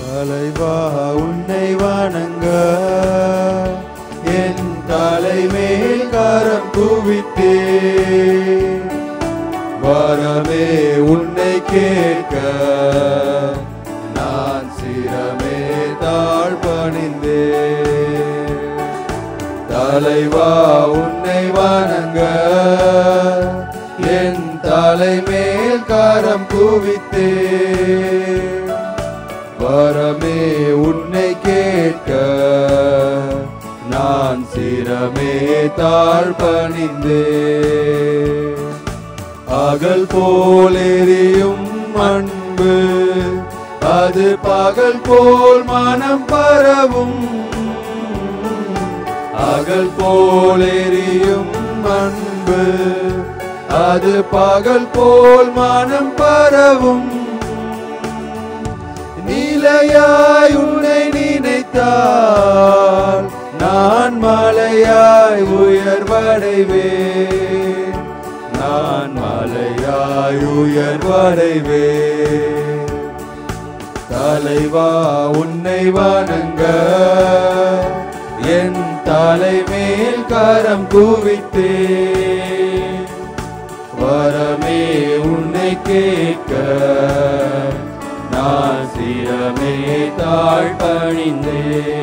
தலைவா உன்னை வணங்க என் தலைமேல் கரம் குவித்தே வரமே உன்னை கேட்க நான் சிரமே தாழ் பணிந்தே தலைவா உன்னை வணங்க என் தலைமேல் கரம் குவித்தே வரமே உன்னை கேட்க நான் சிரமே தாழ் பணிந்தே அகல் போல் எரியும் அன்பு அது பகல் போல் மனம் பரவும் அகல் போல் எரியும் அன்பு அது பகல் போல் மனம் பரவும் நிலையாய் உன்னை நினைத்தால் நான் மலையாய் உயர்வடைவேன் நான் மலையாய் உயர்வடைவேன் தலைவா உன்னை வணங்க என் தலைமேல் கரம் குவித்தே வரமே உன்னை கேட்க நான் சிரமே தாழ் பணிந்தே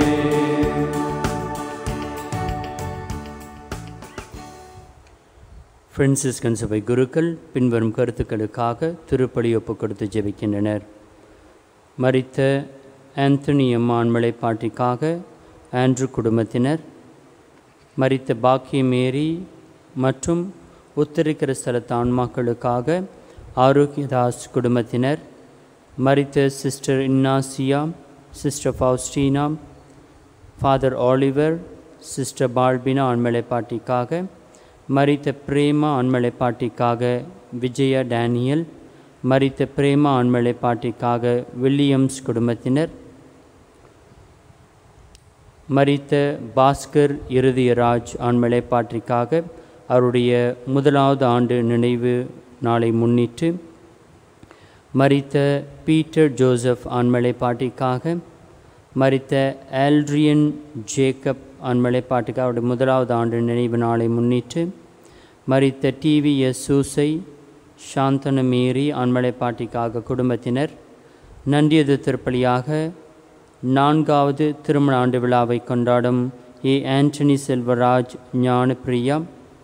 பிரான்சிஸ்கன் சபை குருக்கள் பின்வரும் கருத்துக்களுக்காக திருப்பலி ஒப்புக் கொடுத்து ஜெபிக்கின்றனர் மரித்த ஆந்தனி அம்மான்மலை பாட்டிக்காக ஆண்ட்ரு குடும்பத்தினர் மரித்த பாக்கிய மேரி மற்றும் உத்தரிக்கிற ஸ்தலத்து ஆன்மாக்களுக்காக ஆரோக்கியதாஸ் குடும்பத்தினர் மரித்த sister Innasia sister Faustina father Oliver sister Balbina Anmalai பாட்டிக்காக மரித்த பிரேமா ஆண்மலை பாட்டிக்காக விஜயா டேனியல் மரித்த பிரேமா ஆண்மலை பாட்டிக்காக வில்லியம்ஸ் குடும்பத்தினர் மரித்த பாஸ்கர் இருதயராஜ் ஆண்மலை பாட்டிக்காக அவருடைய முதலாவது ஆண்டு நினைவு நாளை முன்னிட்டு மரித்த பீட்டர் ஜோசப் ஆண்மலை பாட்டிக்காக மரித்த ஆல்ட்ரியன் ஜேக்கப் ஆண்மலை பாட்டுக்காக அவருடைய முதலாவது ஆண்டு நினைவு நாளை முன்னிட்டு மரித்த டிவிஎஸ் சூசை சாந்தன மேரி ஆண்மலை பாட்டிக்காக குடும்பத்தினர் நன்றியது திருப்பலியாக நான்காவது திருமண ஆண்டு விழாவை கொண்டாடும் ஏ ஆண்டனி செல்வராஜ் ஞானப்பிரியா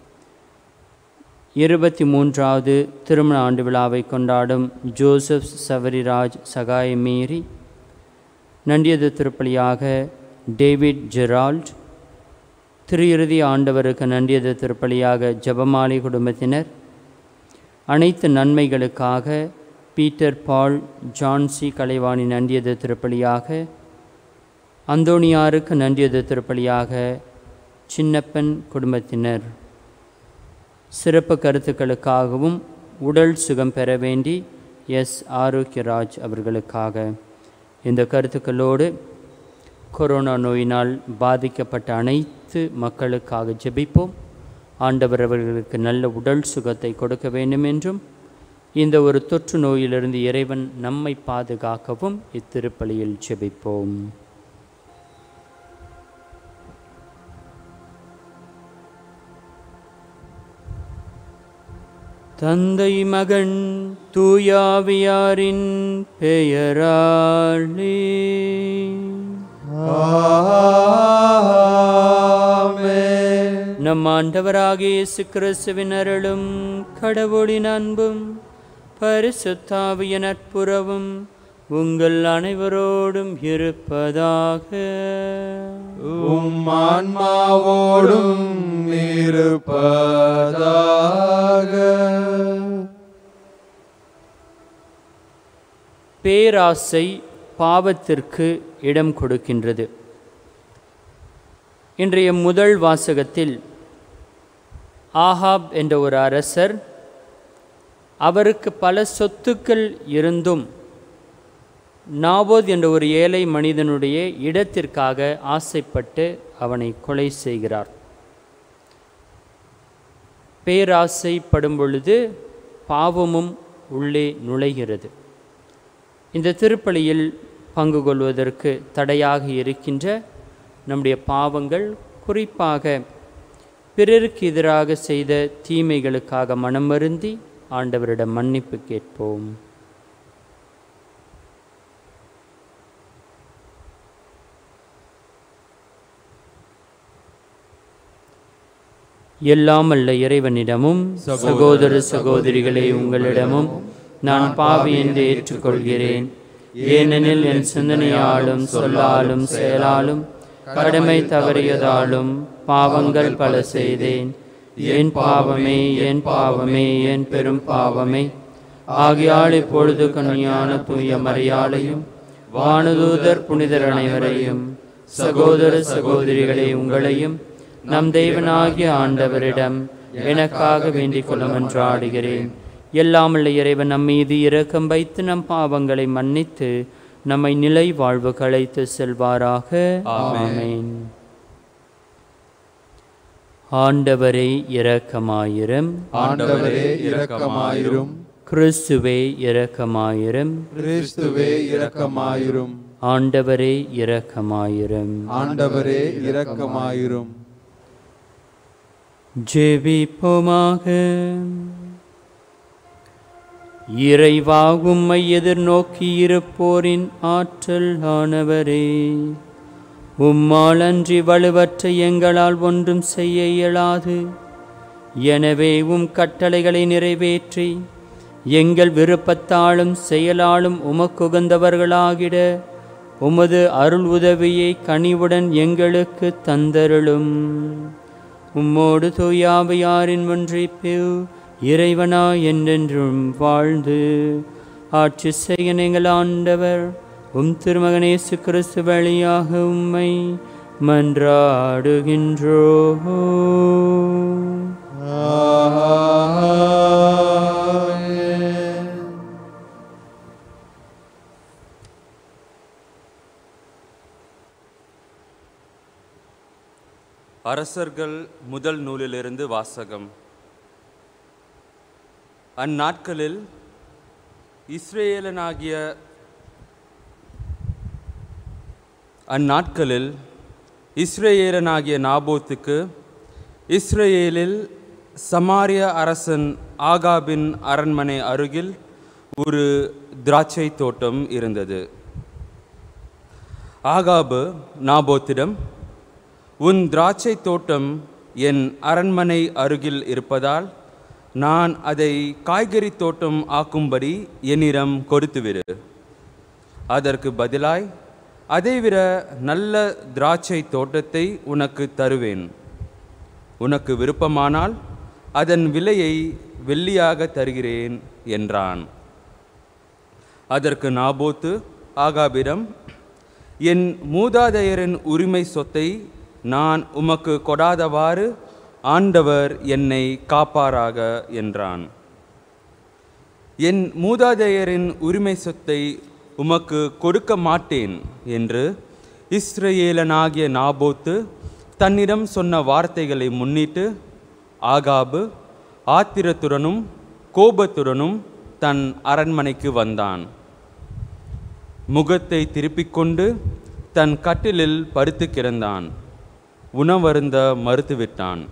இருபத்தி மூன்றாவது திருமண ஆண்டு விழாவை கொண்டாடும் ஜோசப் சவரிராஜ் சகாய மேரி நன்றியது திருப்பலியாக டேவிட் ஜெரால்ட் திரு இறுதி ஆண்டவருக்கு நன்றியது திருப்பலியாக ஜபமாலை குடும்பத்தினர் அனைத்து நன்மைகளுக்காக பீட்டர் பால் ஜான்சி கலைவாணி நன்றியது திருப்பலியாக அந்தோணியாருக்கு நன்றியது திருப்பலியாக சின்னப்பன் குடும்பத்தினர் சிறப்பு கருத்துக்களுக்காகவும் உடல் சுகம் பெற வேண்டி எஸ் ஆரோக்கியராஜ் அவர்களுக்காக இந்த கருத்துக்களோடு கொரோனா நோயினால் பாதிக்கப்பட்ட அனைத்து மக்களுக்காக ஜெபிப்போம் ஆண்டவர் அவர்களுக்கு நல்ல உடல் சுகத்தை கொடுக்க வேண்டும் என்றும் இந்த ஒரு தொற்று நோயிலிருந்து இறைவன் நம்மை பாதுகாக்கவும் இத்திருப்பலியில் ஜெபிப்போம் தந்தை மகன் தூயாவியாரின் பெயராளே ஆமென். நம் ஆண்டவராகிய இயேசு கிறிஸ்துவின் அருளும் கடவுளின் அன்பும் பரிசுத்தாவிய நட்புறவும் உங்கள் அனைவரோடும் இருப்பதாக உம் ஆன்மாவோடும் இருப்பதாக பேராசை பாவத்திற்கு இடம் கொடுக்கின்றது இன்றைய முதல் வாசகத்தில் ஆகாப் என்ற ஒரு அரசர் அவருக்கு பல சொத்துக்கள் இருந்தும் நாபோத் என்ற ஒரு ஏழை மனிதனுடைய இடத்திற்காக ஆசைப்பட்டு அவனை கொலை செய்கிறார் பேராசைப்படும் பொழுது பாவமும் உள்ளே நுழைகிறது இந்த திருப்பலியில் பங்கு கொள்வதற்கு தடையாக இருக்கின்ற நம்முடைய பாவங்கள் குறிப்பாக பிறருக்கு எதிராக செய்த தீமைகளுக்காக மனம் வருந்தி ஆண்டவரிடம் மன்னிப்பு கேட்போம் எல்லாம் அல்ல இறைவனிடமும் சகோதர சகோதரிகளே உங்களிடமும் நான் பாவி என்று ஏற்றுக்கொள்கிறேன் ஏனெனில் என் சிந்தனையாலும் சொல்லாலும் செயலாலும் கடமை தவறியதாலும் பாவங்கள் பல செய்தேன் என் பாவமே என் பாவமே என் பெரும் பாவமே ஆகியால் இப்பொழுது கன்னியான தூய மரியாளையும் வானதூதர் புனிதர் அனைவரையும் சகோதர சகோதரிகளே உங்களையும் நம் தேவனாகிய ஆண்டவரிடம் எனக்காக வேண்டிக் கொள்ளும் என்று ஆடுகிறேன் எல்லாமல்ல இறைவன் நம் மீது இரக்கம் வைத்து நம் பாவங்களை மன்னித்து நம்மை நிலை வாழ்வு களைத்து செல்வாராக ஆமென் ஆண்டவரே இரக்கமாயிரம் ஆண்டவரே இரக்கமாயிரும் கிறிஸ்துவே இரக்கமாயிரம் கிறிஸ்துவே இரக்கமாயிரும் ஆண்டவரே இரக்கமாயிரம் ஆண்டவரே இரக்கமாயிரும் ஜெபிப்போமாக இறைவா உம்மை எதிர்நோக்கி இருப்போரின் ஆற்றல் ஆனவரே உம்மால் அன்றி வலுவற்ற எங்களால் ஒன்றும் செய்ய இயலாது எனவே உம் கட்டளைகளை நிறைவேற்றி எங்கள் விருப்பத்தாலும் செயலாலும் உமக்குகந்தவர்களாகிட உமது அருள் உதவியை கனிவுடன் எங்களுக்கு தந்தருளும் உம்மோடு தூயாவையாரின் ஒன்றிப்பில் இறைவனா என்றென்றும் வாழ்ந்து ஆட்சி செய்ய நீங்கள் ஆண்டவர் உம் திருமகனேசு கிறிஸ்து வழியாக உம்மை மன்றாடுகின்றோ ஆமென். அரசர்கள் முதல் நூலிலிருந்து வாசகம் அந்நாட்களில் இஸ்ரேலனாகிய அந்நாட்களில் இஸ்ரேலனாகிய நாபோத்துக்கு இஸ்ரேலில் சமாரிய அரசன் ஆகாபின் அரண்மனை அருகில் ஒரு திராட்சை தோட்டம் இருந்தது ஆகாபு நாபோத்திடம் உன் திராட்சை தோட்டம் என் அரண்மனை அருகில் இருப்பதால் நான் அதை காய்கறி தோட்டம் ஆக்கும்படி என்னிடம் கொடுத்துவிடு அதற்கு பதிலாய் அதைவிட நல்ல திராட்சை தோட்டத்தை உனக்கு தருவேன் உனக்கு விருப்பமானால் அதன் விலையை வெள்ளியாக தருகிறேன் என்றான் அதற்கு நாபோத்து ஆகாபிடம் என் மூதாதையரின் உரிமை சொத்தை நான் உமக்கு கொடாதவாறு ஆண்டவர் என்னை காப்பாராக என்றான் என் மூதாதையரின் உரிமை சொத்தை உமக்கு கொடுக்க மாட்டேன் என்று இஸ்ரவேலனாகிய நாபோத்து தன்னிடம் சொன்ன வார்த்தைகளை முன்னிட்டு ஆகாபு ஆத்திரத்துடனும் கோபத்துடனும் தன் அரண்மனைக்கு வந்தான் முகத்தை திருப்பிக் கொண்டு தன் கட்டிலில் படுத்து கிடந்தான் உணவருந்த மறுத்துவிட்டான்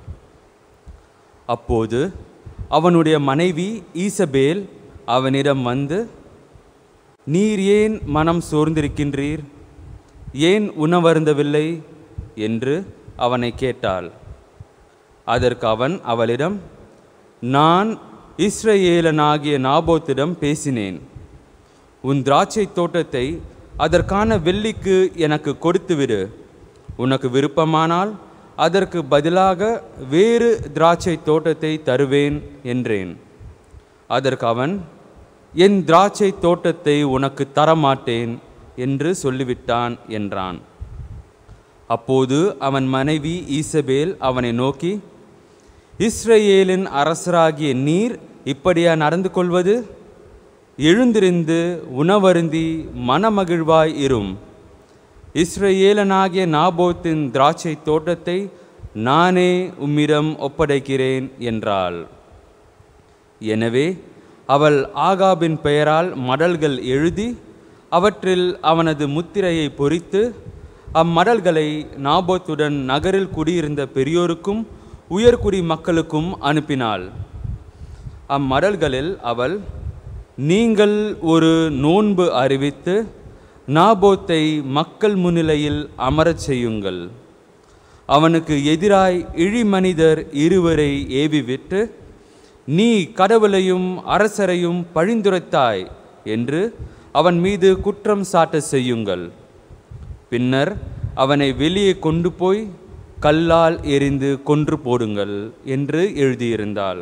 அப்போது அவனுடைய மனைவி ஈசபேல் அவனிடம் வந்து நீர் ஏன் மனம் சோர்ந்திருக்கின்றீர் ஏன் உணவருந்தவில்லை என்று அவனை கேட்டாள் அதற்கு அவன் அவளிடம் நான் இஸ்ரவேலனாகிய நாபோத்திடம் பேசினேன் உன் திராட்சை தோட்டத்தை அதற்கான வெள்ளிக்கு எனக்கு கொடுத்துவிடு உனக்கு விருப்பமானால் அதற்கு பதிலாக வேறு திராட்சை தோட்டத்தை தருவேன் என்றேன் அதற்கு அவன் என் திராட்சை தோட்டத்தை உனக்கு தரமாட்டேன் என்று சொல்லிவிட்டான் என்றான் அப்போது அவன் மனைவி ஈசபேல் அவனை நோக்கி இஸ்ரவேலின் அரசராகிய நீர் இப்படியா நடந்து கொள்வது எழுந்திருந்து உணவருந்தி மனமகிழ்வாய் இரும் இஸ்ரவேலனாகிய நாபோத்தின் திராட்சை தோட்டத்தை நானே உம்மிடம் ஒப்படைக்கிறேன் என்றாள் எனவே அவள் ஆகாபின் பெயரால் மடல்கள் எழுதி அவற்றில் அவனது முத்திரையை பொறித்து அம்மடல்களை நாபோத்துடன் நகரில் குடியிருந்த பெரியோருக்கும் உயர்குடி மக்களுக்கும் அனுப்பினாள் அம்மடல்களில் அவள் நீங்கள் ஒரு நோன்பு அறிவித்து நாபோத்தை மக்கள் முன்னிலையில் அமரச் செய்யுங்கள் அவனுக்கு எதிராய் இழிமனிதர் இருவரை ஏவிவிட்டு நீ கடவுளையும் அரசரையும் பழிந்துரைத்தாய் என்று அவன் மீது குற்றம் சாட்ட செய்யுங்கள் பின்னர் அவனை வெளியே கொண்டு போய் கல்லால் எறிந்து கொன்று போடுங்கள் என்று எழுதியிருந்தாள்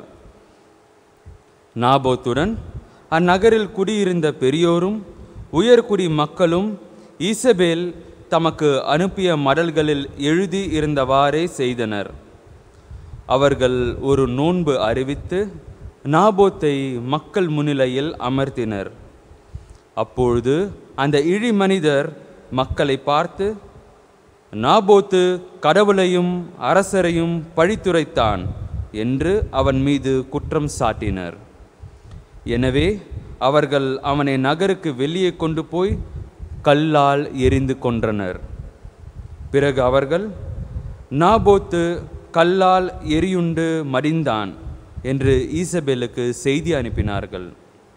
நாபோத்துடன் அந்நகரில் குடியிருந்த பெரியோரும் உயர்குடி மக்களும் ஈசபேல் தமக்கு அனுப்பிய மடல்களில் எழுதி இருந்தவாறே செய்தனர் அவர்கள் ஒரு நோன்பு அறிவித்து நாபோத்தை மக்கள் முன்னிலையில் அமர்த்தினர் அப்பொழுது அந்த இழி மனிதர் மக்களை பார்த்து நாபோத்து கடவுளையும் அரசரையும் பழித்துரைத்தான் என்று அவன் மீது குற்றம் சாட்டினர் எனவே அவர்கள் அவனை நகருக்கு வெளியே கொண்டு போய் கல்லால் எரிந்து கொன்றனர் பிறகு அவர்கள் நாபோத்து கல்லால் எரியுண்டு மடிந்தான் என்று ஈசபேலுக்கு செய்தி அனுப்பினார்கள்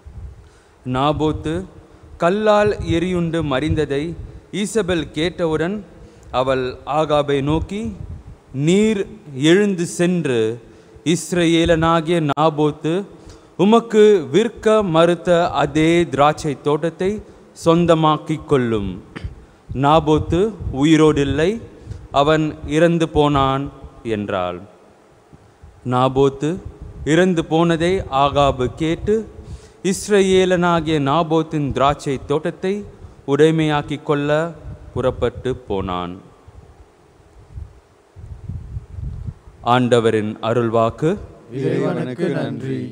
நாபோத்து கல்லால் எரியுண்டு மறிந்ததை ஈசபெல் கேட்டவுடன் அவள் ஆகாபை நோக்கி நீர் எழுந்து சென்று இஸ்ரேலனாகிய நாபோத்து உமக்கு விற்க மறுத்த அதே திராட்சை தோட்டத்தை சொந்தமாக்கிக் கொள்ளும் நாபோத்து உயிரோடில்லை அவன் இறந்து போனான் என்றாள் நாபோத்து இறந்து போனதை ஆகாபு கேட்டு இஸ்ரேலனாகிய நாபோத்தின் திராட்சை தோட்டத்தை உடைமையாக்கிக் கொள்ள புறப்பட்டு போனான் ஆண்டவரின் அருள்வாக்கு இறைவனுக்கு நன்றி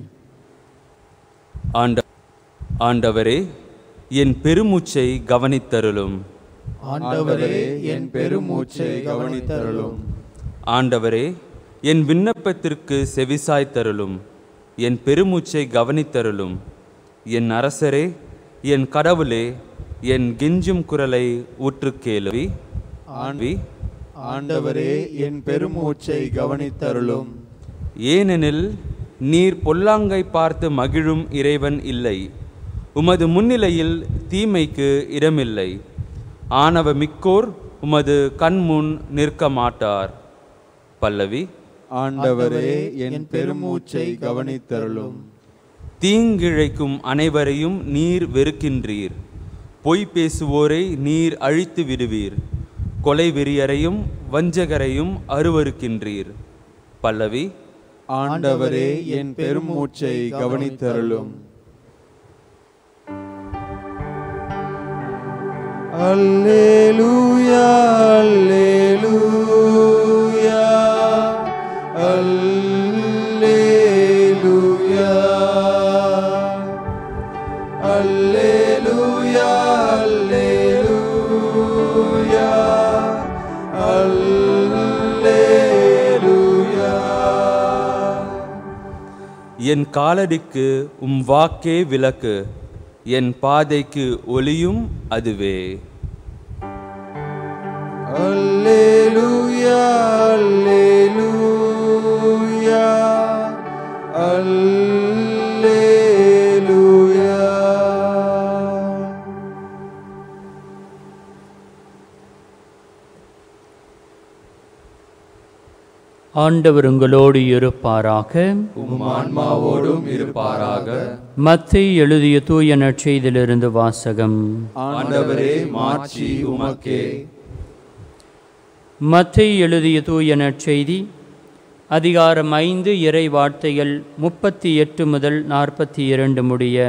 ஆண்ட ஆண்டவரே என் பெருமூச்சை கவனித்தருளும் ஆண்டவரே என் பெருமூச்சை கவனித்தருளும் ஆண்டவரே என் விண்ணப்பத்திற்கு செவிசாய்த்தருளும் என் பெருமூச்சை கவனித்தருளும் என் அரசரே என் கடவுளே என் கெஞ்சும் குரலை உற்று கேளுவி ஆண்வி ஆண்டவரே என் பெருமூச்சை கவனித்தருளும் ஏனெனில் நீர் பொல்லாங்கை பார்த்து மகிழும் இறைவன் இல்லை உமது முன்னிலையில் தீமைக்கு இடமில்லை ஆணவ மிக்கோர் உமது கண்முன் நிற்க மாட்டார் பல்லவி ஆண்டவரே என் பெருமூச்சை கவனித்தருளும் தீங்கிழைக்கும் அனைவரையும் நீர் வெறுக்கின்றீர் பொய் பேசுவோரை நீர் அழித்து விடுவீர் கொலை வெறியரையும் வஞ்சகரையும் அருவருக்கின்றீர் பல்லவி ஆண்டவரே என் பெருமூச்சை கவனித்தருளும் அல்லேலூயா அல்லேலூயா அல்லேலூயா அல்லேலூயா அல்லேலூயா அல்லேலூயா என் காலடிக்கு உம் வாக்கே விளக்கு என் பாதைக்கு ஒளியும் அதுவே Alleluia, Alleluia, Alleluia. ஆண்டவர் உங்களோடு இருப்பாராக உம் ஆன்மாவோடும் இருப்பாராக மத்தேயு எழுதிய தூய நற்செய்தியிலிருந்து வாசகம் ஆண்டவரே மாட்சி உமக்கே மத்தேயு எழுதிய தூய நற்செய்தி அதிகாரம் ஐந்து இறை வார்த்தைகள் முப்பத்தி எட்டு முதல் நாற்பத்தி இரண்டு முடிய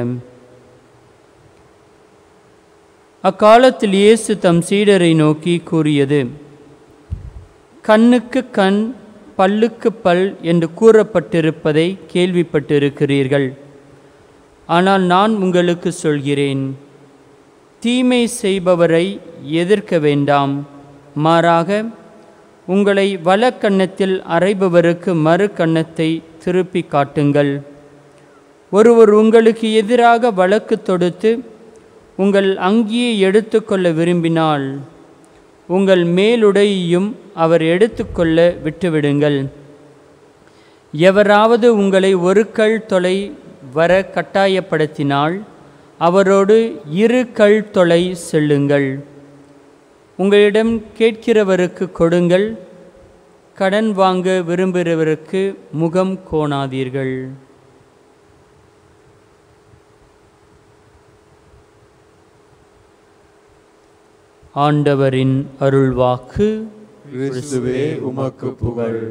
அக்காலத்தில் இயேசு தம் சீடரை நோக்கி கூறியது கண்ணுக்கு கண் பல்லுக்கு பல் என்று கூறப்பட்டிருப்பதை கேள்விப்பட்டிருக்கிறீர்கள் ஆனால் நான் உங்களுக்கு சொல்கிறேன் தீமை செய்பவரை எதிர்க்க வேண்டாம் மாறாக உங்களை வலக்கன்னத்தில் அறைபவருக்கு மறு கன்னத்தை திருப்பி காட்டுங்கள் ஒருவர் உங்களுக்கு எதிராக வழக்கு தொடுத்து உங்கள் அங்கியை எடுத்துக்கொள்ள விரும்பினால் உங்கள் மேலுடையையும் அவர் எடுத்துக்கொள்ள விட்டுவிடுங்கள் எவராவது உங்களை ஒரு கல் தொலை வர கட்டாயப்படுத்தினால் அவரோடு இரு கல் தொலை செல்லுங்கள் உங்களிடம் கேட்கிறவருக்கு கொடுங்கள் கடன் வாங்க விரும்புகிறவருக்கு முகம் கோணாதீர்கள் ஆண்டவரின் அருள்வாக்கு கிறிஸ்துவே உமக்கு புகழ்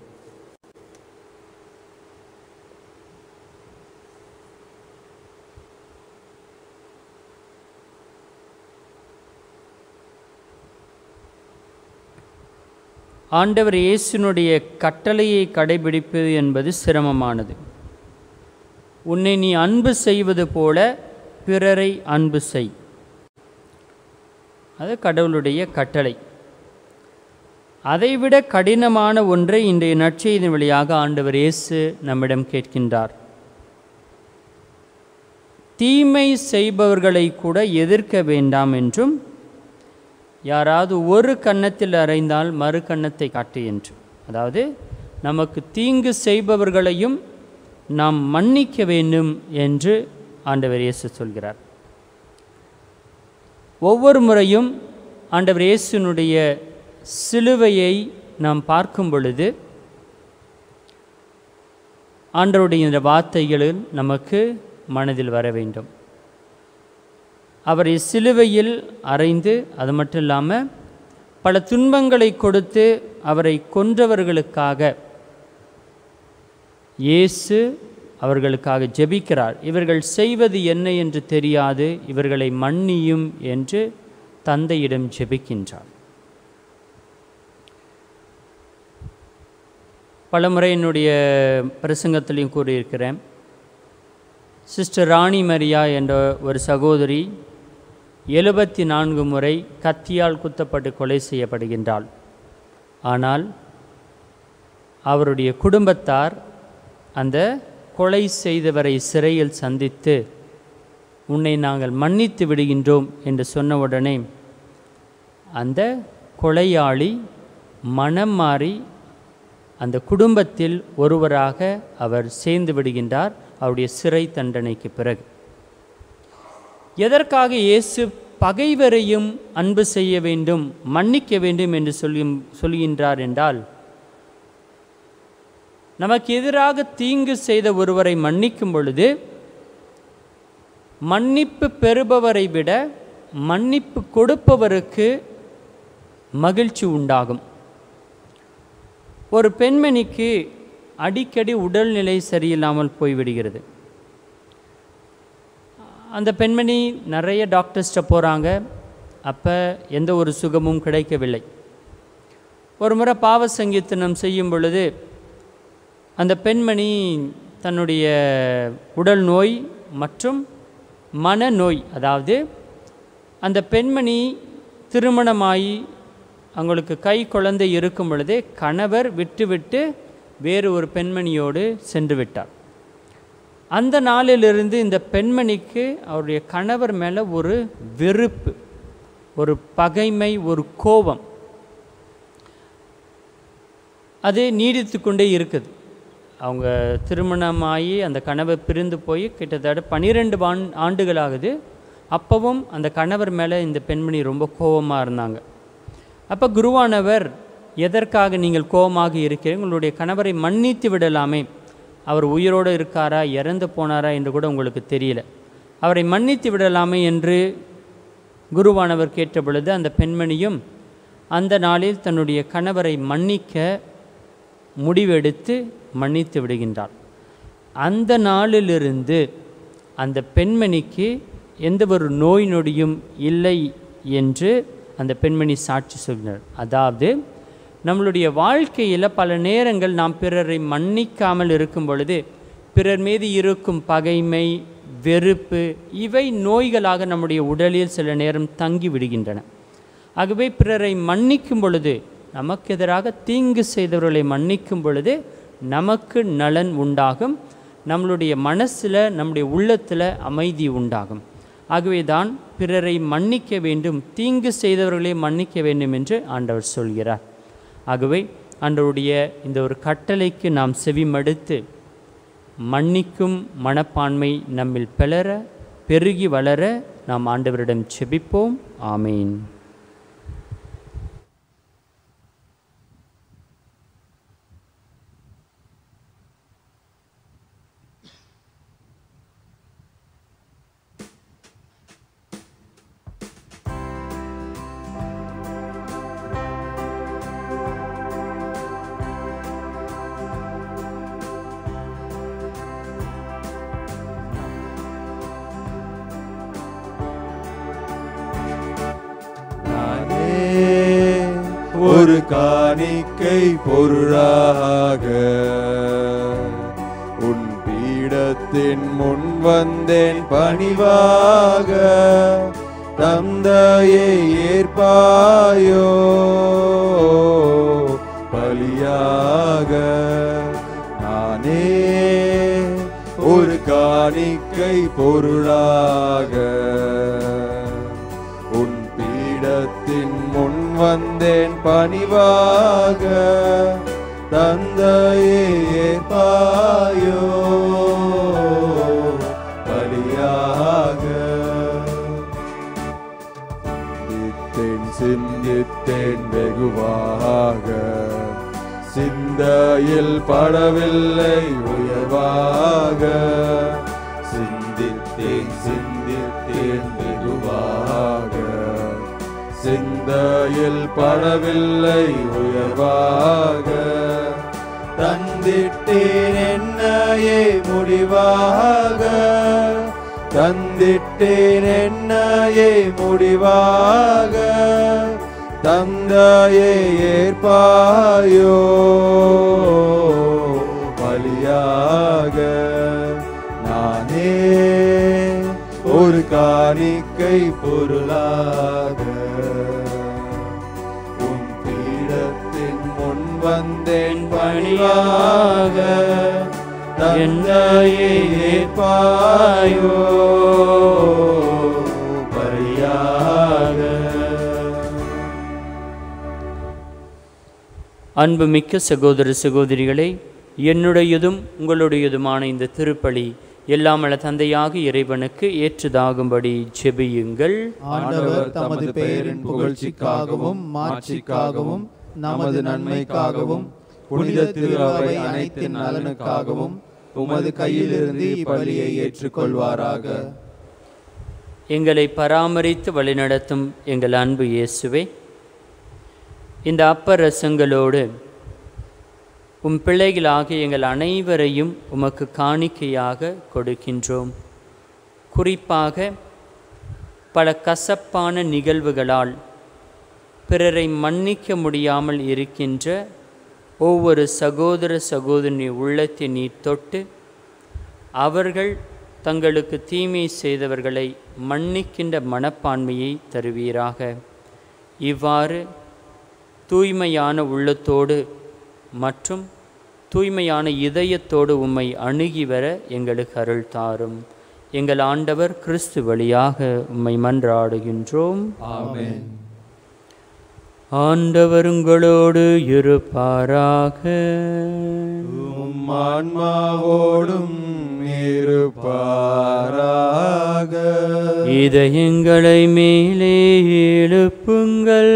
ஆண்டவர் இயேசுனுடைய கட்டளையை கடைபிடிப்பது என்பது சிரமமானது உன்னை நீ அன்பு செய்வது போல பிறரை அன்பு செய் அது கடவுளுடைய கட்டளை அதைவிட கடினமான ஒன்றை இன்றைய நற்செய்தியின் வழியாக ஆண்டவர் இயேசு நம்மிடம் கேட்கின்றார் தீமை செய்பவர்களை கூட எதிர்க்க வேண்டாம் என்றும் யாராவது ஒரு கன்னத்தில் அறைந்தால் மறு கன்னத்தை காட்டு என்று அதாவது நமக்கு தீங்கு செய்பவர்களையும் நாம் மன்னிக்க வேண்டும் என்று ஆண்டவர் இயேசு சொல்கிறார் ஒவ்வொரு முறையும் ஆண்டவர் இயேசுனுடைய சிலுவையை நாம் பார்க்கும் பொழுது ஆண்டவருடைய இந்த வார்த்தைகள் நமக்கு மனதில் வர வேண்டும் அவரை சிலுவையில் அறைந்து அது மட்டும் இல்லாமல் பல துன்பங்களை கொடுத்து அவரை கொன்றவர்களுக்காக இயேசு அவர்களுக்காக ஜெபிக்கிறார் இவர்கள் செய்வது என்ன என்று தெரியாது இவர்களை மன்னியும் என்று தந்தையிடம் ஜெபிக்கின்றார் பலமுறை என்னுடைய பிரசங்கத்திலையும் கூறியிருக்கிறேன் சிஸ்டர் ராணி மரியா என்ற ஒரு சகோதரி எழுபத்தி நான்கு முறை கத்தியால் குத்தப்பட்டு கொலை செய்யப்படுகின்றாள் ஆனால் அவருடைய குடும்பத்தார் அந்த கொலை செய்தவரை சிறையில் சந்தித்து உன்னை நாங்கள் மன்னித்து விடுகின்றோம் என்று சொன்னவுடனே அந்த கொலையாளி மனம் மாறி அந்த குடும்பத்தில் ஒருவராக அவர் சேர்ந்து விடுகின்றார் அவருடைய சிறை தண்டனைக்கு பிறகு எதற்காக இயேசு பகைவரையும் அன்பு செய்ய வேண்டும் மன்னிக்க வேண்டும் என்று சொல்லி சொல்கின்றார் என்றால் நமக்கு எதிராக தீங்கு செய்த ஒருவரை மன்னிக்கும் பொழுது மன்னிப்பு பெறுபவரை விட மன்னிப்பு கொடுப்பவருக்கு மகிழ்ச்சி உண்டாகும் ஒரு பெண்மணிக்கு அடிக்கடி உடல்நிலை சரியில்லாமல் போய்விடுகிறது அந்த பெண்மணி நிறைய டாக்டர்ஸ்ட்ட போகிறாங்க அப்போ எந்த ஒரு சுகமும் கிடைக்கவில்லை ஒரு முறை பாவ சங்கீர்த்தனம் செய்யும் பொழுது அந்த பெண்மணி தன்னுடைய உடல் நோய் மற்றும் மனநோய் அதாவது அந்த பெண்மணி திருமணமாகி அவங்களுக்கு கை குழந்தை இருக்கும் பொழுதே கணவர் விட்டுவிட்டு வேறு ஒரு பெண்மணியோடு சென்று விட்டார் அந்த நாளிலிருந்து இந்த பெண்மணிக்கு அவருடைய கணவர் மேலே ஒரு வெறுப்பு ஒரு பகைமை ஒரு கோபம் அது நீடித்து கொண்டே இருக்குது அவங்க திருமணமாகி அந்த கணவர் பிரிந்து போய் கிட்டத்தட்ட பன்னிரெண்டு ஆண் ஆண்டுகளாகுது அப்பவும் அந்த கணவர் மேலே இந்த பெண்மணி ரொம்ப கோபமாக இருந்தாங்க அப்போ குருவானவர் எதற்காக நீங்கள் கோபமாக இருக்கிறீங்க உங்களுடைய கணவரை மன்னித்து விடலாமே அவர் உயிரோடு இருக்காரா இறந்து போனாரா என்று கூட உங்களுக்கு தெரியல அவரை மன்னித்து விடலாமே என்று குருவானவர் கேட்ட பொழுது அந்த பெண்மணியும் அந்த நாளில் தன்னுடைய கணவரை மன்னிக்க முடிவெடுத்து மன்னித்து விடுகின்றார் அந்த நாளிலிருந்து அந்த பெண்மணிக்கு எந்த ஒரு நோய் நொடியும் இல்லை என்று அந்த பெண்மணி சாட்சி சொல்கிறார் அதாவது நம்மளுடைய வாழ்க்கையில் பல நேரங்கள் நாம் பிறரை மன்னிக்காமல் இருக்கும் பொழுது பிறர் மீது இருக்கும் பகைமை வெறுப்பு இவை நோய்களாக நம்முடைய உடலில் சில நேரம் தங்கி விடுகின்றன ஆகவே பிறரை மன்னிக்கும் பொழுது நமக்கு எதிராக தீங்கு செய்தவர்களை மன்னிக்கும் பொழுது நமக்கு நலன் உண்டாகும் நம்மளுடைய மனசில் நம்முடைய உள்ளத்தில் அமைதி உண்டாகும் ஆகவே தான் பிறரை மன்னிக்க வேண்டும் தீங்கு செய்தவர்களை மன்னிக்க வேண்டும் என்று ஆண்டவர் சொல்கிறார் ஆகவே ஆண்டவருடைய இந்த ஒரு கட்டளைக்கு நாம் செவிமடுத்து மன்னிக்கும் மனப்பான்மை நம்மில் பெலர பெருகி வளர நாம் ஆண்டவரிடம் செபிப்போம் ஆமீன் நானே ஒரு காணிக்கை பொருளாக உன் பீடத்தின் முன் வந்தேன் பணிவாக தந்தையை ஏற்பாயோ பலியாக நானே ஒரு காணிக்கை பொருளாக உன் பீடத்தின் முன் வந்தேன் பணிவாக தந்தையே ஏற்பாயோ பலியாக சிந்தித்தேன் சிந்தித்தேன் வெகுவாக சிந்தையில் படவில்லை உயர்வாக சிந்தித்தேன் சிந்தித்தேன் வெகுவாக சிந்தையில் படவில்லை உயர்வாக தந்திட்டேன் என்னையே முடிவாக தந்திட்டேன் என்னையே முடிவாக தந்தையே ஏற்பாயோ பலியாக நானே ஒரு காணிக்கை பொருளாக உன் பீடத்தின் முன் வந்தேன் பணிவாக தந்தையே ஏற்பாயோ பலியாக அன்புமிக்க சகோதர சகோதரிகளே என்னுடையதும் உங்களுடையதுமான இந்த திருப்பலி எல்லாமல தந்தையாக இறைவனுக்கு ஏற்றதாகும்படி ஜெபியுங்கள் ஆண்டவர் தமது பெயரின் புகழ்ச்சிக்காகவும் மாட்சிக்காகவும் நமது நன்மைக்காகவும் புனித திருவை அனைத்தின் நலனுக்காகவும் உமது கையிலிருந்து இப்பலியை ஏற்றுக்கொள்வாராக எங்களை பராமரித்து வழிநடத்தும் எங்கள் அன்பு இயேசுவே இந்த அப்பரசங்களோடு உம் பிள்ளைகளாகிய எங்கள் அனைவரையும் உமக்கு காணிக்கையாக கொடுக்கின்றோம் குறிப்பாக பல கசப்பான நிகழ்வுகளால் பிறரை மன்னிக்க முடியாமல் இருக்கின்ற ஒவ்வொரு சகோதர சகோதரி உள்ளத்தை நீர் தொட்டு அவர்கள் தங்களுக்கு தீமை செய்தவர்களை மன்னிக்கின்ற மனப்பான்மையை தருவீராக இவ்வாறு தூய்மையான உள்ளத்தோடு மற்றும் தூய்மையான இதயத்தோடு உம்மை அணுகி வர எங்களுக்கு அருள் தாரும் எங்கள் ஆண்டவர் கிறிஸ்து வழியாக உம்மை மன்றாடுகின்றோம் ஆமென் ஆண்டவர் உங்களோடு இருப்பாராக உம் ஆன்மாவோடும் இருப்பாராக இதயங்களை மேலே எழுப்புங்கள்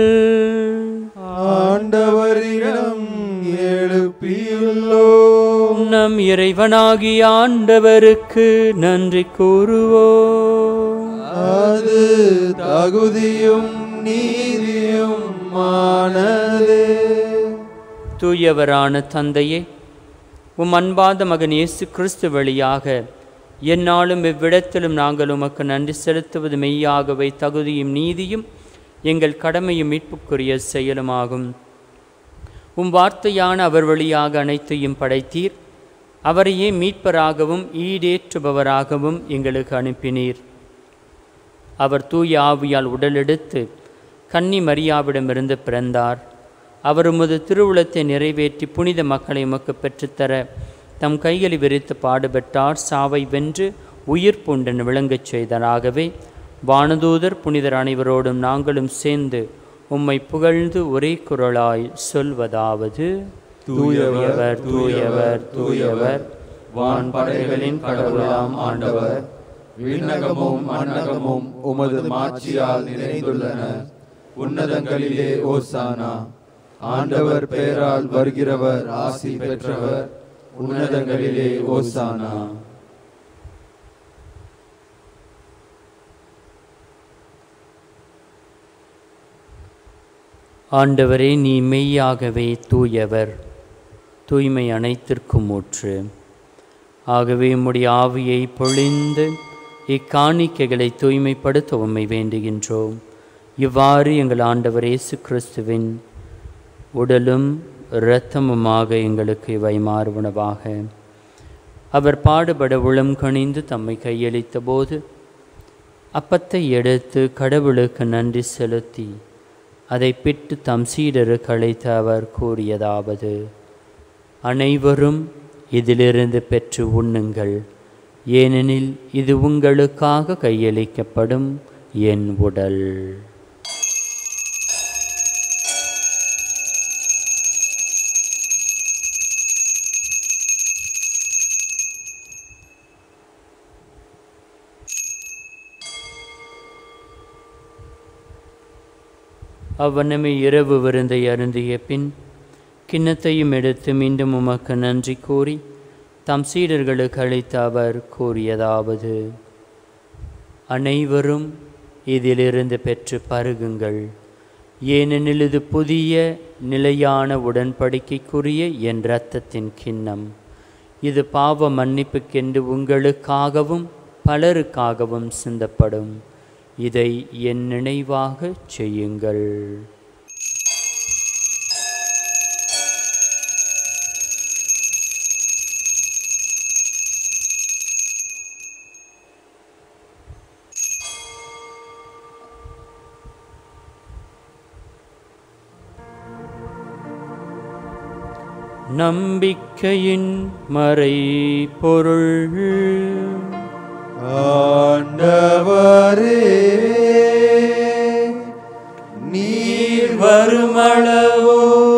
ஆண்டவரிடம் எழுப்பியுள்ளோம் நம் இறைவனாகிய ஆண்டவருக்கு நன்றி கூறுவோம் அது தகுதியும் நீதியும் மானதே தூயவரான தந்தையே உம் அன்பாத மகன் இயேசு கிறிஸ்து வழியாக எந்நாளும் இவ்விடத்திலும் நாங்கள் உமக்கு நன்றி செலுத்துவது மெய்யாகவே தகுதியும் நீதியும் எங்கள் கடமையும் மீட்புக்குரிய செயலுமாகும் உம் வார்த்தையான அவர் வழியாக அனைத்தையும் படைத்தீர் அவரையே மீட்பராகவும் ஈடேற்றுபவராகவும் எங்களுக்கு அனுப்பினீர் அவர் தூய ஆவியால் உடலெடுத்து கன்னி மரியாவிடமிருந்து பிறந்தார் அவர் உமது திருவுளத்தை நிறைவேற்றி புனித மக்களை உமக்கு பெற்றுத்தர தம் கைகளை விரித்து பாடுபட்டார் சாவை வென்று உயிர் பூண்டென விளங்கச் செய்தனாகவே வானதூதர் புனிதர் அனைவரோடும் நாங்களும் சேர்ந்து உம்மை புகழ்ந்து ஒரே குரலாய் சொல்வதாவது தூயவர், தூயவர் தூயவர் வான்படைகளின் கடவுளாம் ஆண்டவர் விண்ணகமும் மண்ணகமும் உமது மாட்சியால் நிறைந்துள்ளன உன்னதங்களிலே ஓசானா ஆண்டவர் பெயரால் வருகிறவர் ஆசி பெற்றவர் உன்னதங்களிலே ஓசானா ஆண்டவரே நீ மெய்யாகவே தூயவர் தூய்மை அனைத்திற்கும் ஊற்று ஆகவே உம்முடைய ஆவியை பொழிந்து இக்காணிக்கைகளை தூய்மைப்படுத்த உம்மை வேண்டுகின்றோம் இவ்வாறு எங்கள் ஆண்டவர் இயேசு கிறிஸ்துவின் உடலும் இரத்தமுமாக எங்களுக்கு இவை மாறுவனவாக அவர் பாடுபட உளம் கணிந்து தம்மை கையளித்த போது அப்பத்தை எடுத்து கடவுளுக்கு நன்றி செலுத்தி அதை பிட்டு தம் சீடருக்கு அழைத்து அவர் கூறியதாவது அனைவரும் இதிலிருந்து பெற்று உண்ணுங்கள் ஏனெனில் இது உங்களுக்காக கையளிக்கப்படும் என் உடல் அவ்வண்ணமே இரவு விருந்தை அருந்திய பின் கிண்ணத்தையும் எடுத்து மீண்டும் உமக்கு நன்றி கூறி தம் சீடர்களுக்கு அளித்த அவர் கூறியதாவது அனைவரும் இதிலிருந்து பெற்று பருகுங்கள் ஏனெனில் இது புதிய நிலையான உடன்படிக்கைக்குரிய என் இரத்தத்தின் கிண்ணம் இது பாவ மன்னிப்புக்கென்று உங்களுக்காகவும் பலருக்காகவும் சிந்தப்படும் இதை என் நினைவாகச் செய்யுங்கள் நம்பிக்கையின் மறை பொருள் ஆண்டவரே நீர் வருமளவோ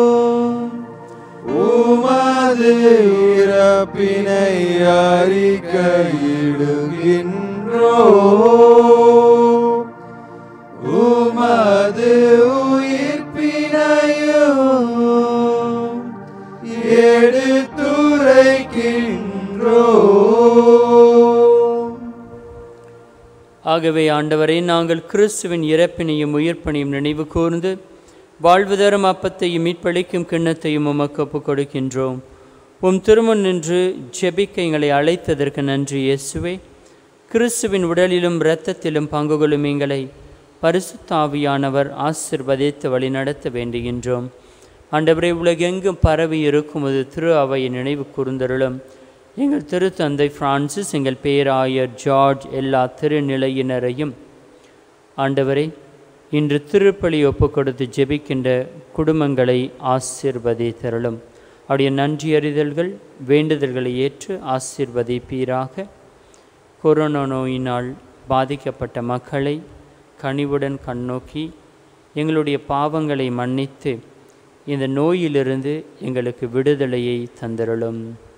உமது இறப்பினை அறிக்கையிடுகின்றோ உமது உயிர்ப்பினையும் எடுத்துரைக்கின்றோ ஆகவே ஆண்டவரே நாங்கள் கிறிஸ்துவின் இறப்பினையும் உயிர்ப்பினையும் நினைவு கூர்ந்து வாழ்வு தரும் அப்பத்தையும் மீட்பளிக்கும் கிண்ணத்தையும் உமக்கு ஒப்புக் கொடுக்கின்றோம் உம் திருமண் நின்று ஜெபிக்க எங்களை அழைத்ததற்கு நன்றி இயேசுவே கிறிஸ்துவின் உடலிலும் இரத்தத்திலும் பங்கு கொள்ளும் எங்களை பரிசுத்தாவியானவர் ஆசிர்வதித்து வழிநடத்த வேண்டுகின்றோம் ஆண்டவரே உலகெங்கும் பரவி இருக்குமது திரு அவையை நினைவு கூர்ந்தருளும் எங்கள் திருத்தந்தை பிரான்சிஸ் எங்கள் பேராயர் ஜார்ஜ் எல்லா திருநிலையினரையும் ஆண்டவரே இன்று திருப்பலி ஒப்பு கொடுத்து ஜெபிக்கின்ற குடும்பங்களை ஆசிர்வதித்தருளும் அவருடைய நன்றி அறிதல்கள் வேண்டுதல்களை ஏற்று ஆசிர்வதிப்பீராக கொரோனா நோயினால் பாதிக்கப்பட்ட மக்களை கனிவுடன் கண்ணோக்கி எங்களுடைய பாவங்களை மன்னித்து இந்த நோயிலிருந்து எங்களுக்கு விடுதலையை தந்தருளும்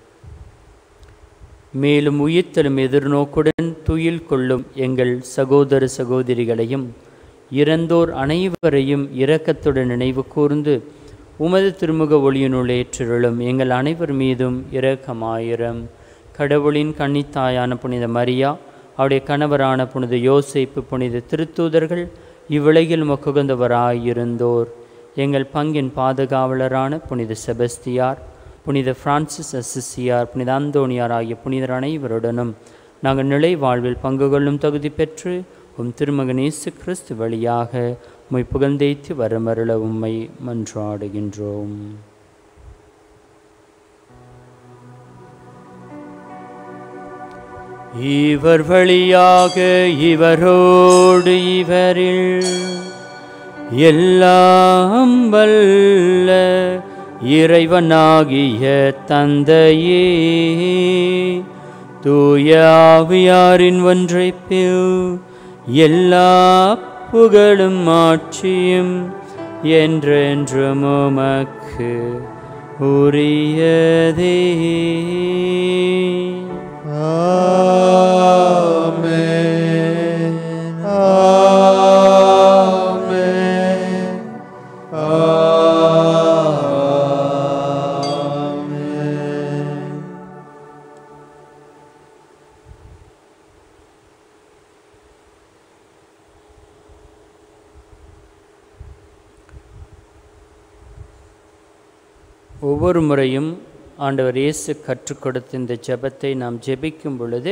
மேலும் உயிர்த்தலும் எதிர்நோக்குடன் துயில் கொள்ளும் எங்கள் சகோதர சகோதரிகளையும் இறந்தோர் அனைவரையும் இரக்கத்துடன் நினைவு கூர்ந்து உமது திருமுக ஒளியினுள் ஏற்றிருளும் எங்கள் அனைவர் மீதும் இரக்கமாயிரம் கடவுளின் கன்னித்தாயான புனித மரியா அவருடைய கணவரான புனித யோசேப்பு புனித திருத்தூதர்கள் இவ்வுலகில் மக்குகந்தவராயிருந்தோர் எங்கள் பங்கின் பாதுகாவலரான புனித செபஸ்தியார் புனித பிரான்சிஸ் அசிசியார் புனித அந்தோணியார் ஆகிய புனிதர் அனைவருடனும் நாங்கள் நிலை வாழ்வில் பங்கு கொள்ளும் தகுதி பெற்று உம் திருமகன் இயேசு கிறிஸ்து வழியாக உம்மை புகழ்ந்தேத்து வரமருள உம்மை மன்றாடுகின்றோம் இவர் வழியாக இவரோடு இவரில் எல்லாம் வல்ல இறைவனாகிய தந்தையே தூய ஆவியாரின் ஒன்றைப்பில் எல்லா புகழும் ஆட்சியும் என்றென்றும் உமக்கு உரியதே ஆமென் ஆமென் ஆமென் ஒவ்வொரு முறையும் ஆண்டவர் இயேசு கற்றுக் கொடுத்த இந்த ஜெபத்தை நாம் ஜெபிக்கும் பொழுது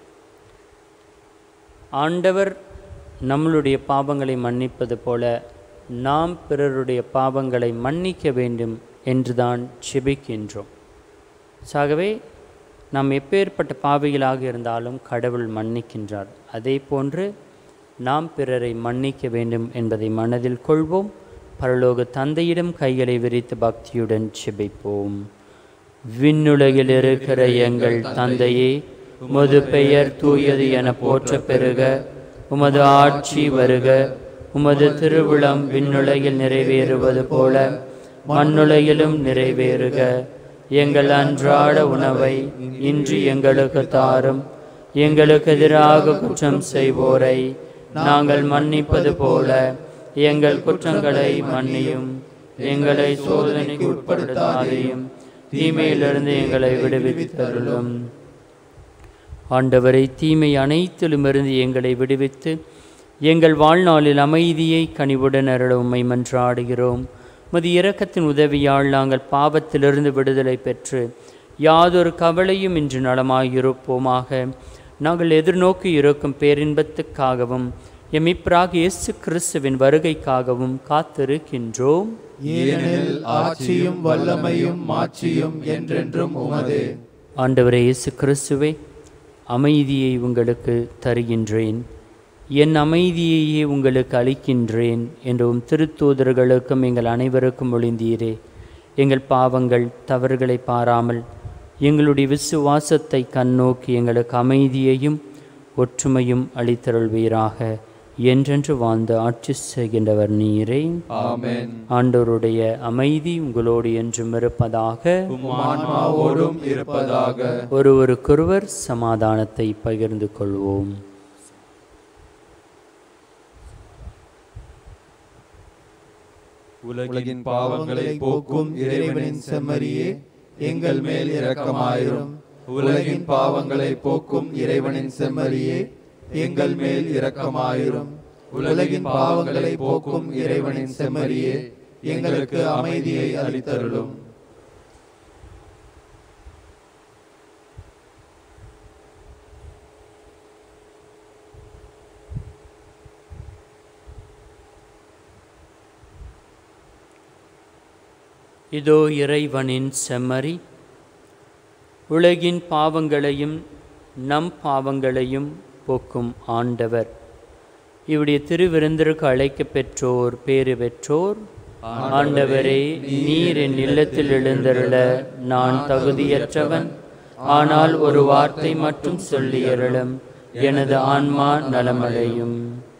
ஆண்டவர் நம்மளுடைய பாவங்களை மன்னிப்பது போல நாம் பிறருடைய பாவங்களை மன்னிக்க வேண்டும் என்றுதான் ஜெபிக்கின்றோம் ஆகவே நாம் எப்பேற்பட்ட பாவிகளாக இருந்தாலும் கடவுள் மன்னிக்கின்றார் அதே போன்று நாம் பிறரை மன்னிக்க வேண்டும் என்பதை மனதில் கொள்வோம் பரலோக தந்தையிடம் கைகளை விரித்து பக்தியுடன் செபிப்போம் விண்ணுலகில் இருக்கிற எங்கள் தந்தையே உமது பெயர் தூயது என போற்ற பெறுக உமது ஆட்சி வருக உமது திருவிழம் விண்ணுலகில் நிறைவேறுவது போல மண்ணுலகிலும் நிறைவேறுக எங்கள் அன்றாட உணவை இன்று எங்களுக்கு தாரும் எங்களுக்கு எதிராக குற்றம் செய்வோரை நாங்கள் மன்னிப்பது போல எங்கள் குற்றங்களை மன்னியும் எங்களை சோதனைக்கு உட்படுத்தாதையும் தீமையிலிருந்து எங்களை விடுவித்தருளும் ஆண்டவரை தீமை அனைத்திலுமிருந்து எங்களை விடுவித்து எங்கள் வாழ்நாளில் அமைதியை கனிவுடன் அருள உம்மை மன்றாடுகிறோம் மது இரக்கத்தின் உதவியால் நாங்கள் பாவத்திலிருந்து விடுதலை பெற்று யாதொரு கவலையும் இன்று நலமாயிருப்போமாக நாங்கள் எதிர்நோக்கி இருக்கும் பேரின்பத்துக்காகவும் எமிப்ராக இயேசு கிறிஸ்துவின் வருகைக்காகவும் காத்திருக்கின்றோம் ஏனெனில் ஆட்சியும் வல்லமையும் மாட்சியும் என்றென்றும் உமதே ஆண்டவரே இயேசு கிறிஸ்துவே அமைதியை உங்களுக்கு தருகின்றேன் என் அமைதியையே உங்களுக்கு அளிக்கின்றேன் என்றும் திருத்தூதர்களுக்கும் எங்கள் அனைவருக்கும் ஒளிந்தீரே எங்கள் பாவங்கள் தவறுகளை பாராமல் எங்களுடைய விசுவாசத்தை கண்ணோக்கி எங்களுக்கு அமைதியையும் ஒற்றுமையும் அளித்தருள்வீராக என்றென்று வாழ்ந்து ஆட்சி செய்கின்றவர் நீரே ஆமென் ஆண்டவருடைய அமைதி உங்களோடு என்றும் இருப்பதாக உம் ஆன்மாவோடும் இருப்பதாக ஒருவருக்கொருவர் சமாதானத்தை பகிர்ந்து கொள்வோம் உலகின் பாவங்களை போக்கும் இறைவனின் செம்மறியே எங்கள் மேல் இரக்கமாயிரும் உலகின் பாவங்களை போக்கும் இறைவனின் செம்மறியே எங்கள் மேல் இரக்கமாயிரும் உலகின் பாவங்களை போக்கும் இறைவனின் செம்மறியே எங்களுக்கு அமைதியை அளித்தருளும் இதோ இறைவனின் செம்மறி உலகின் பாவங்களையும் நம் பாவங்களையும் போக்கும் ஆண்டவர் இவருடைய திருவிருந்திற்கு அழைக்கப் பெற்றோர் பேறு பெற்றோர் ஆண்டவரே நீர் என் இல்லத்தில் எழுந்தருள நான் தகுதியற்றவன் ஆனால் ஒரு வார்த்தை மட்டும் சொல்லி அருளும் எனது ஆன்மா நலமடையும்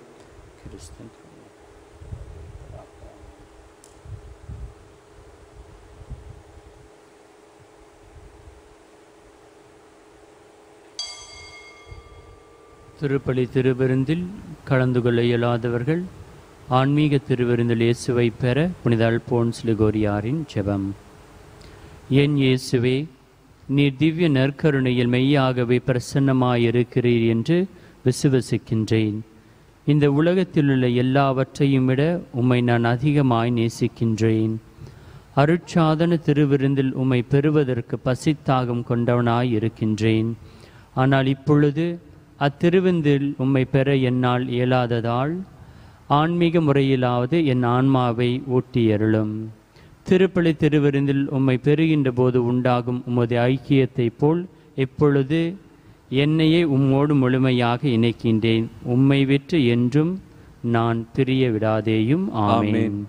திருப்பலி திருவிருந்தில் கலந்து கொள்ள இயலாதவர்கள் ஆன்மீக திருவிருந்தில் இயேசுவை பெற புனித அல்போன்ஸ் லிகோரியாரின் ஜெபம் என் இயேசுவே நீர் திவ்ய நற்கருணையில் மெய்யாகவே பிரசன்னமாயிருக்கிறீர் என்று விசுவசிக்கின்றேன் இந்த உலகத்தில் உள்ள எல்லாவற்றையும் விட உம்மை நான் அதிகமாய் நேசிக்கின்றேன் அருட்சாதன திருவிருந்தில் உம்மை பெறுவதற்கு பசித்தாகம் கொண்டவனாய் இருக்கின்றேன் ஆனால் இப்பொழுது அத்திருவிந்தில் உம்மை பெற என்னால் இயலாததால் ஆன்மீக முறையிலாவது என் ஆன்மாவை ஊட்டியருளும் திருப்பலி திருவிருந்தில் உம்மை பெறுகின்ற போது உண்டாகும் உமது ஐக்கியத்தைப் போல் எப்பொழுது என்னையே உம்மோடு முழுமையாக இணைக்கின்றேன் உம்மை விற்று என்றும் நான் பிரிய விடாதேயும் ஆமென்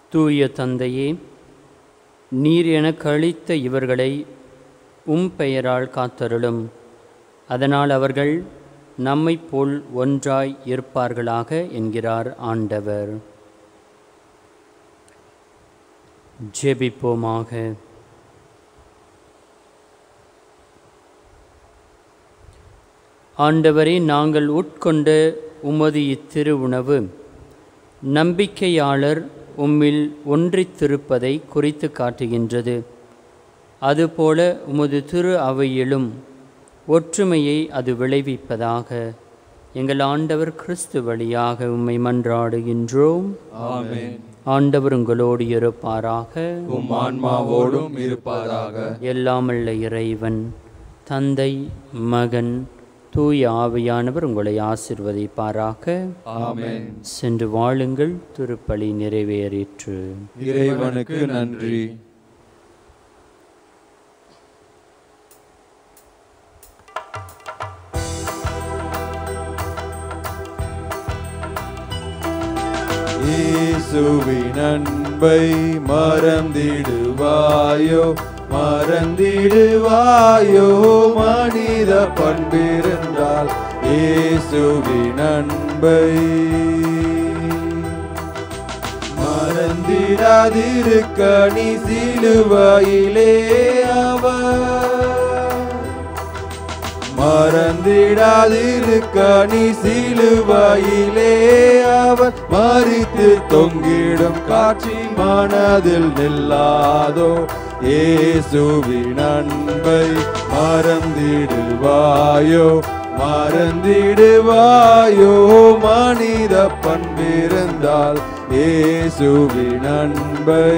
தூய தந்தையே நீர் எனக்கு அளித்த இவர்களை உம் பெயரால் காத்தருளும் அதனால் அவர்கள் நம்மைப் போல் ஒன்றாய் இருப்பார்களாக என்கிறார் ஆண்டவர் ஜெபிப்போமாக ஆண்டவரே நாங்கள் உட்கொண்ட உமது இத்திரு உணவு நம்பிக்கையாளர் உம்மில் ஒன்றித்திருப்பதை குறித்து காட்டுகின்றது அதுபோல உமது திரு அவையிலும் ஒற்றுமையை அது விளைவிப்பதாக எங்கள் ஆண்டவர் கிறிஸ்து வழியாக உம்மை மன்றாடுகின்றோம் ஆமென் ஆண்டவர் உங்களோடு இருப்பாராக உம் ஆன்மாவோடும் இருப்பாராக எல்லாமல்ல இறைவன் தந்தை மகன் தூய ஆவியானவர் உங்களை ஆசிர்வதிப்பாராக ஆமென் சென்று வாழுங்கள் திருப்பலி நிறைவேறிற்று இறைவனுக்கு நன்றி இயேசுவின் அன்பை மறந்திடுவாயோ மறந்திடுவாயோ மனித பண்பிருந்தால் இயேசுவின் அன்பை மறந்திடாதிருக்க நீ சிலுவையிலே அவர் மறந்திடாதிருக்க நீ சிலுவையிலே அவர் மறித்து தொங்கிடும் காட்சி மனதில் நில்லாதோ இயேசுவின் அன்பை மறந்திடுவாயோ மறந்திடுவாயோ மனித பண்பிருந்தால் இயேசுவின் அன்பை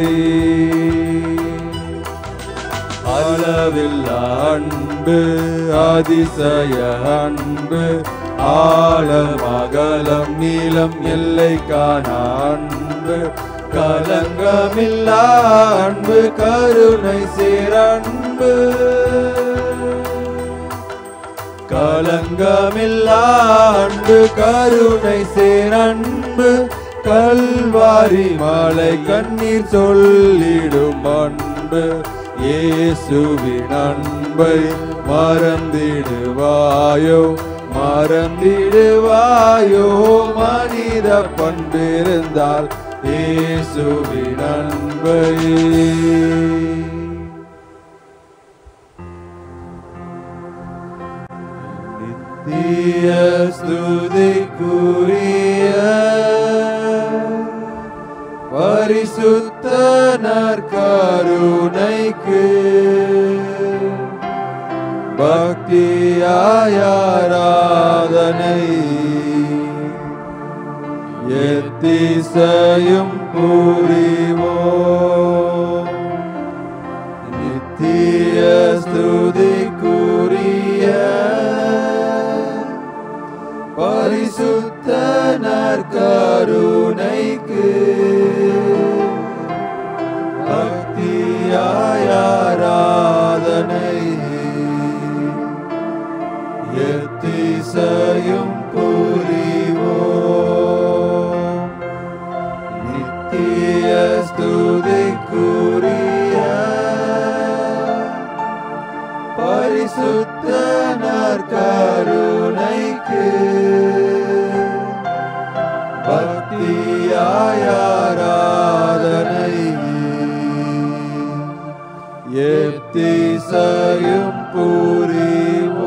அளவில்லா அன்பு அதிசய அன்பு ஆழம் அகலம் நீளம் எல்லை காண அன்பு கலங்கமில்லா அன்பு கருணை சேரன்பு கலங்கமில்லா அன்பு கருணை சேரன்பு கல்வாரி மாலை கண்ணீர் சொல்லிடும் அன்பு இயேசுவின் அன்பை மறந்திடுவாயோ மறந்திடுவாயோ மனித பண்பிருந்தால் இயேசுவின் அன்பை நித்திய ஸ்துதிக்குரிய பரிசுத்த நற்கருணைக்கு பக்தியாயாராதனை எத்திசையும் புரிவோம் நித்திய ஸ்துதிக்குரிய பரிசுத்த நற்கருணைக்கு பக்தியாயாராதனை எத்திசையும் புரிவோம் நித்திய ஸ்துதிக்குரிய பரிசுத்த நற்கருணைக்கு பக்தியாயாராதனை எத்திசையும் புரிவோம்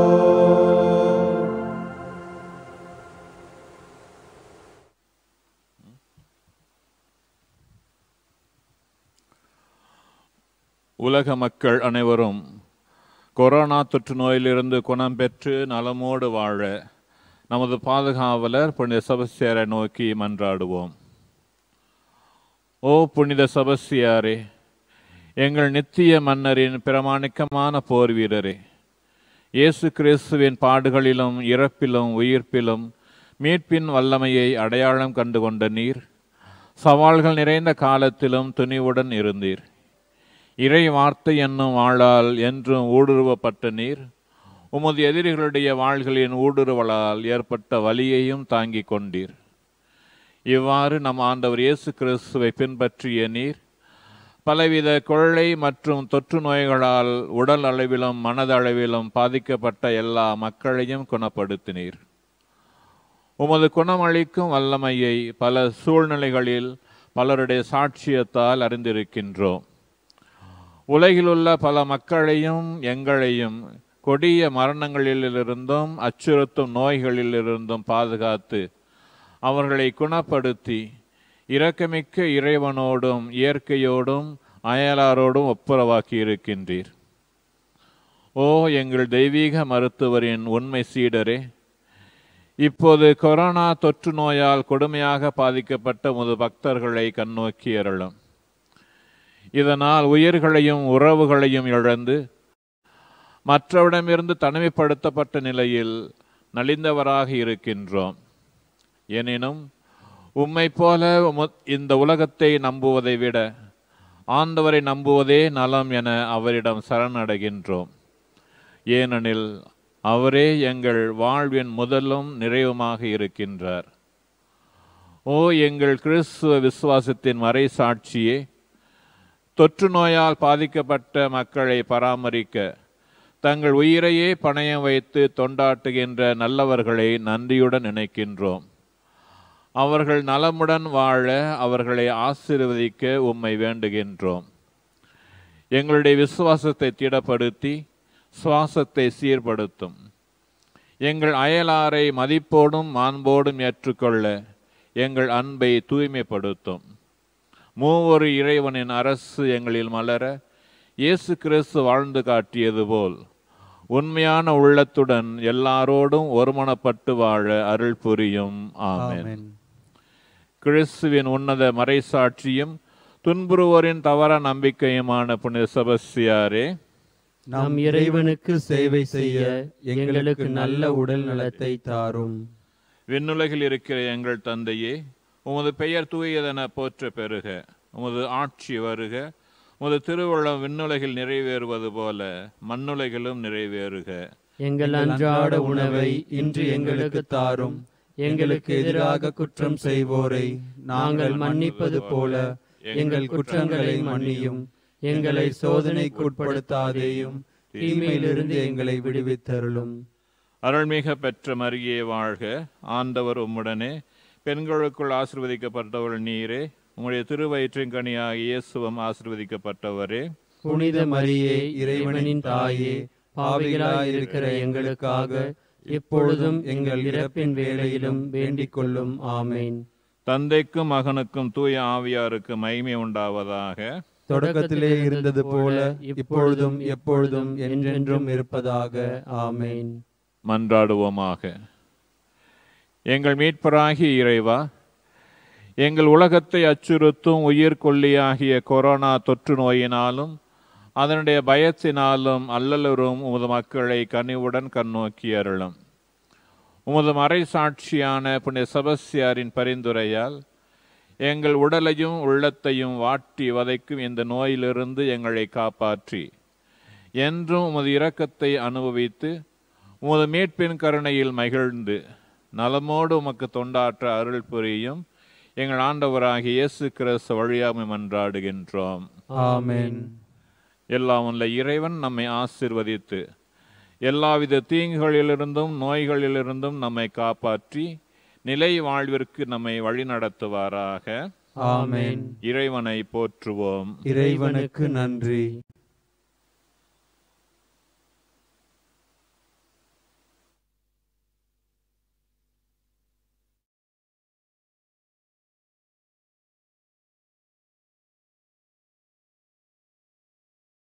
உலக மக்கள் அனைவரும் கொரோனா தொற்று நோயிலிருந்து குணம் பெற்று நலமோடு வாழ நமது பாதுகாவலர் புனித சபஸ்தியாரை நோக்கி மன்றாடுவோம் ஓ புனித சபஸ்தியாரே எங்கள் நித்திய மன்னரின் பிரமாணிக்கமான போர் வீரரே இயேசு கிறிஸ்துவின் பாடுகளிலும் இறப்பிலும் உயிர்ப்பிலும் மீட்பின் வல்லமையை அடையாளம் கண்டு கொண்ட நீர் சவால்கள் நிறைந்த காலத்திலும் துணிவுடன் இருந்தீர் இறை வார்த்தை என்னும் வாளால் என்றும் ஊடுருவப்பட்ட நீர் உமது எதிரிகளுடைய வாள்களின் ஊடுருவலால் ஏற்பட்ட வலியையும் தாங்கிக் கொண்டீர் இவ்வாறு நம் ஆண்டவர் இயேசு கிறிஸ்துவை பின்பற்றிய நீர் பலவித கொள்ளை மற்றும் தொற்று நோய்களால் உடல் அளவிலும் மனதளவிலும் பாதிக்கப்பட்ட எல்லா மக்களையும் குணப்படுத்தினீர் உமது குணமளிக்கும் வல்லமையை பல சூழ்நிலைகளில் பலருடைய சாட்சியத்தால் அறிந்திருக்கின்றோம் உலகிலுள்ள பல மக்களையும் எங்களையும் கொடிய மரணங்களிலிருந்தும் அச்சுறுத்தும் நோய்களிலிருந்தும் பாதுகாத்து அவர்களை குணப்படுத்தி இரக்கமிக்க இறைவனோடும் இயற்கையோடும் அயலாரோடும் ஒப்புரவாக்கி இருக்கின்றீர் ஓ எங்கள் தெய்வீக மருத்துவரின் உண்மை சீடரே இப்போது கொரோனா தொற்று நோயால் கொடுமையாக பாதிக்கப்பட்ட உமது பக்தர்களை கண்ணோக்கி அருளும் இதனால் உயிர்களையும் உறவுகளையும் இழந்து மற்றவரிடமிருந்து தனிமைப்படுத்தப்பட்ட நிலையில் நலிந்தவராக இருக்கின்றோம் எனினும் உம்மை போல உம- இந்த உலகத்தை நம்புவதை விட ஆண்டவரை நம்புவதே நலம் என அவரிடம் சரணடைகின்றோம் ஏனெனில் அவரே எங்கள் வாழ்வின் முதலும் நிறைவுமாக இருக்கின்றார் ஓ எங்கள் கிறிஸ்துவ விசுவாசத்தின் மறை சாட்சியே தொற்று நோயால் பாதிக்கப்பட்ட மக்களை பராமரிக்க தங்கள் உயிரையே பணயம் வைத்து தொண்டாட்டுகின்ற நல்லவர்களை நன்றியுடன் நினைக்கின்றோம் அவர்கள் நலமுடன் வாழ அவர்களை ஆசீர்வதிக்க உம்மை வேண்டுகின்றோம் எங்களுடைய விசுவாசத்தை திடப்படுத்தி சுவாசத்தை சீர்படுத்தும் எங்கள் அயலாரை மதிப்போடும் மாண்போடும் ஏற்றுக்கொள்ள எங்கள் அன்பை தூய்மைப்படுத்தும் மூவொரு இறைவனின் அரசு எங்களில் மலர இயேசு கிறிஸ்து வாழ்ந்து காட்டியது போல் உண்மையான உள்ளத்துடன் எல்லாரோடும் ஒருமனப்பட்டு வாழ அருள் புரியும் ஆமென் ஆமென் கிறிஸ்துவின் உன்னத மறைசாட்சியும் துன்புறுவோரின் தவற நம்பிக்கையுமான புனித செபஸ்தியாரே நம் இறைவனுக்கு சேவை செய்ய எங்களுக்கு நல்ல உடல் நலத்தை தாரும் விண்ணுலகில் இருக்கிற எங்கள் தந்தையே உமது பெயர் தூயதென போற்ற பெறுக உமது ஆட்சி வருக உமது திருவுள்ளம் விண்ணுலகில் நிறைவேறுவது போல மண்ணுலகிலும் நிறைவேறுக எங்கள் அன்றாட உணவை இன்று எங்களுக்கு தாரும் எங்களுக்கு எதிராக குற்றம் செய்வோரை நாங்கள் மன்னிப்பது போல எங்கள் குற்றங்களை மன்னியும் எங்களை சோதனைக்குட்படுத்தாதேயும் தீமையிலிருந்து எங்களை விடுவித்தருளும் அருள்மிக பெற்ற மரியே வாழ்க ஆண்டவர் உம்முடனே பெண்களுக்குள் ஆசிர்வதிக்கப்பட்டவள் நீரே உம்முடைய திருவயிற்றின் கனியாக இயேசுவம் ஆசிர்வதிக்கப்பட்டவரே புனித மரியே இறைவனின் தாயே பாவிகளாய் இருக்கிற எங்களுக்காக இப்பொழுதும் எங்கள் இறப்பின் வேளையிலும் வேண்டிக் கொள்ளும் ஆமேன் தந்தைக்கும் மகனுக்கும் தூய ஆவியாருக்கு மகிமை உண்டாவதாக தொடக்கத்திலே இருந்தது போல இப்பொழுதும் எப்பொழுதும் என்றென்றும் இருப்பதாக ஆமேன் மன்றாடுவோமாக எங்கள் மீட்பராகிய இறைவா எங்கள் உலகத்தை அச்சுறுத்தும் உயிர் கொல்லியாகிய கொரோனா தொற்று நோயினாலும் அதனுடைய பயத்தினாலும் அல்லலுறும் உமது மக்களை கனிவுடன் கண்ணோக்கி அருளும் உமது மறை சாட்சியான புனித செபஸ்தியாரின் பரிந்துரையால் எங்கள் உடலையும் உள்ளத்தையும் வாட்டி வதைக்கும் இந்த நோயிலிருந்து எங்களை காப்பாற்றி என்றும் உமது இரக்கத்தை அனுபவித்து உமது மீட்பின் கருணையில் மகிழ்ந்து நலமோடு உமக்கு தொண்டாற்ற அருள் புரியும் எங்கள் ஆண்டவராகிய இயேசு கிறிஸ்து வழியாமை மன்றாடுகின்றோம் ஆமென் எல்லாம் உள்ள இறைவன் நம்மை ஆசிர்வதித்து எல்லாவித தீங்குகளிலிருந்தும் நோய்களிலிருந்தும் நம்மை காப்பாற்றி நிலை வாழ்விற்கு நம்மை வழிநடத்துவாராக ஆமென் இறைவனை போற்றுவோம் இறைவனுக்கு நன்றி